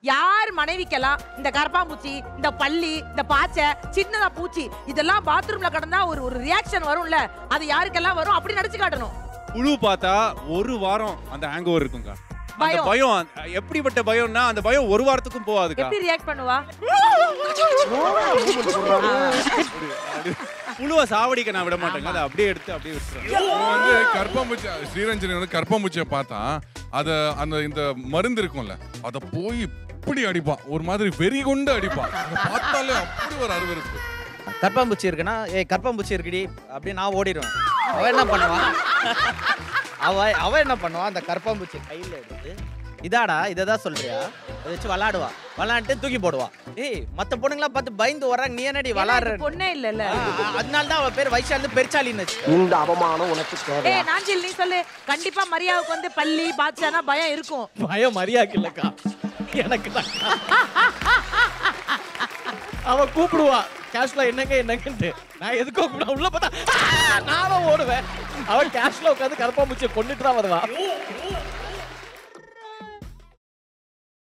யார் மனைவிக்கெல்லாம் இந்த கரப்பாம்பூச்சி இந்த பள்ளி இந்த பாச்சை சின்னதா பூச்சி இதெல்லாம் பாத்ரூம்ல கடந்தா ஒரு ஒரு ரியாக்ஷன் வரும்ல அது யாருக்கெல்லாம் வரும் அப்படி நடிச்சு காட்டணும் புழு பார்த்தா ஒரு வாரம் அந்த ஹேங் ஓவர் இருக்குங்க அந்த பயம். பயம் அந்த- எப்படிப்பட்ட பயம்னா அந்த பயம் ஒரு வாரத்துக்கும் போகாதுக்கா எப்படி ரியாக்ட் பண்ணுவா புழுவை சாவடிக்க நான் விட மாட்டேங்க அதை அப்படியே எடுத்து அப்படியே விட்டுறேன் அவன் வந்து கற்பம்பூச்சி ஸ்ரீரஞ்சனி வந்து கற்பம்பூச்சியை பார்த்தான் அத அந்த இந்த மருந்து இருக்கும்ல அத போய் இப்படி அடிப்பான் ஒரு மாதிரி வெறி கொண்டு அடிப்பான் அதை பார்த்தாலே அப்படி ஒரு அருவருப்பு கற்பாம்பூச்சி இருக்குன்னா ஏய் கற்பாம்பூச்சி இருக்குடி அப்படின்னு நான் ஓடிடுவேன் அவ என்ன பண்ணுவான் அவ அவ என்ன பண்ணுவான் அந்த கற்பாம்பூச்சி கையில எடுத்து இதாடா இதை தான் சொல்றியா அதை வச்சு விளாடுவா விளாண்டுட்டு தூக்கி போடுவா ஏய் மத்த பொண்ணுங்களாம் பார்த்து பயந்து வர்றாங்க நீ என்னடி ஏன்னா விளாடுற இது பொண்ணே இல்லல்ல அதனால தான் அவ பேர் வைஷாலு பெருச்சாலின்னு வச்சு இந்த அவமானம் உனக்கு தேவை ஏய் நாஞ்சில் நீ சொல்லு கண்டிப்பா மரியாவுக்கு வந்து பள்ளி பாச்சானா பயம் இருக்கும் பயம் மரியாதை இல்லக்கா எனக்கு தான் அவ கூப்பிடுவா கேஷ்ல என்னங்க என்னங்கன்ட்டு நான் எதுக்கோ கூப்பிட உள்ள பார்த்தா "ஆ!" நானும் ஓடுவேன் அவ கேஷ்ல உட்காந்து கருப்பாம்பூச்சியை கொண்டுட்டு தான் வருவா